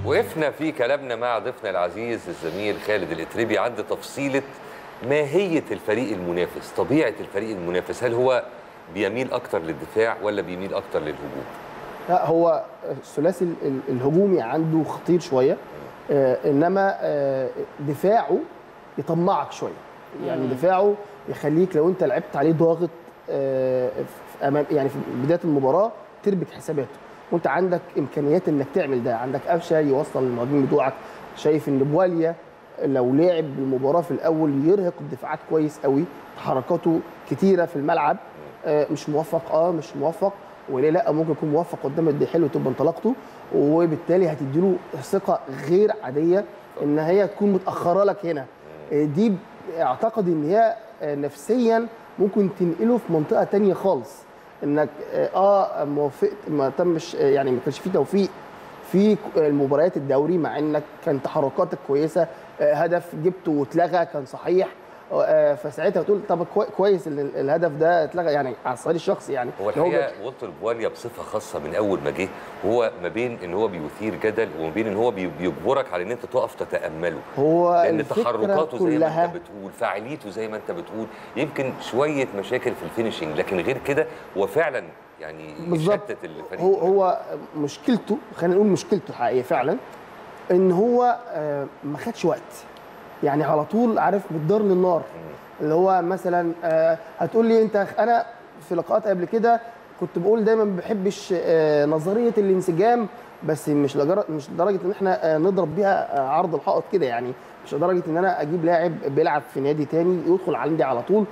وقفنا في كلامنا مع ضيفنا العزيز الزميل خالد الاتربي عند تفصيله ماهيه الفريق المنافس طبيعه الفريق المنافس هل هو بيميل اكتر للدفاع ولا بيميل اكتر للهجوم لا هو الثلاثي ال- ال- الهجومي عنده خطير شويه آه انما آه دفاعه يطمعك شويه يعني دفاعه يخليك لو انت لعبت عليه ضاغط آه في امام يعني في بدايه المباراه تربك حساباته وانت عندك امكانيات انك تعمل ده عندك قفشه يوصل المهاجمين بتوعك شايف ان بواليا لو لعب المباراه في الاول يرهق الدفاعات كويس قوي تحركاته كتيره في الملعب آه، مش موفق اه مش موفق وليه لا ممكن يكون موفق قدام الدي حلو تبقى انطلاقته وبالتالي هتديله ثقه غير عاديه ان هي تكون متاخره لك هنا آه، دي ب- اعتقد ان هي آه، نفسيا ممكن تنقله في منطقه تانية خالص انك اه آه، موافقت ما تمش آه، يعني ما كانش فيه توفيق في المباريات الدوري مع انك كان تحركاتك كويسه آه، هدف جبته واتلغى كان صحيح آه، فساعتها تقول طب كوي- كويس ان ال- الهدف ده اتلغى يعني على الصعيد الشخصي يعني هو اللي الحقيقه والتر بواليا بصفه خاصه من اول ما جه هو ما بين ان هو بيثير جدل وما بين ان هو بي- بيجبرك على ان انت تقف تتامله هو لان الفكرة تحركاته زي ما كلها انت بتقول فاعليته زي ما انت بتقول يمكن شويه مشاكل في الفينشنج لكن غير كده هو فعلا يعني بالظبط. يشتت الفريق هو هو مشكلته خلينا نقول مشكلته الحقيقيه فعلا ان هو آه، ما خدش وقت يعني على طول عارف بالدار للنار اللي هو مثلا آه، هتقول لي انت انا في لقاءات قبل كده كنت بقول دايما ما بحبش آه، نظريه الانسجام بس مش لجر... مش لدرجه ان احنا آه، نضرب بيها آه، عرض الحائط كده يعني مش لدرجه ان انا اجيب لاعب بيلعب في نادي تاني يدخل عندي على طول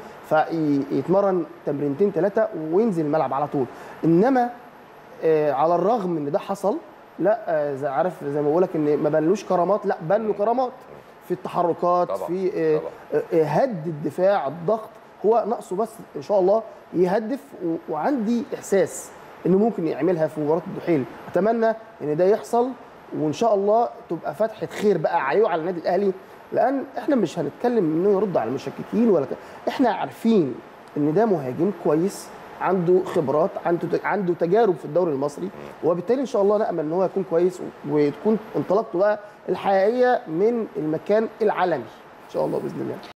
فيتمرن تمرينتين ثلاثه وينزل الملعب على طول انما آه، على الرغم ان ده حصل لا آه، زي عارف زي ما بقول لك ان ما بنلوش كرامات لا بان له كرامات في التحركات طبعاً، في آه، طبعاً. آه، هد الدفاع الضغط هو ناقصه بس ان شاء الله يهدف و- وعندي احساس انه ممكن يعملها في مباراه الدحيل اتمنى ان ده يحصل وان شاء الله تبقى فتحه خير بقى عليه وعلى النادي الاهلي لان احنا مش هنتكلم انه يرد على المشككين ولا ك- احنا عارفين ان ده مهاجم كويس عنده خبرات عنده عنده تجارب في الدوري المصري وبالتالي ان شاء الله نامل ان هو يكون كويس وتكون انطلاقته بقى الحقيقيه من المكان العالمي ان شاء الله باذن الله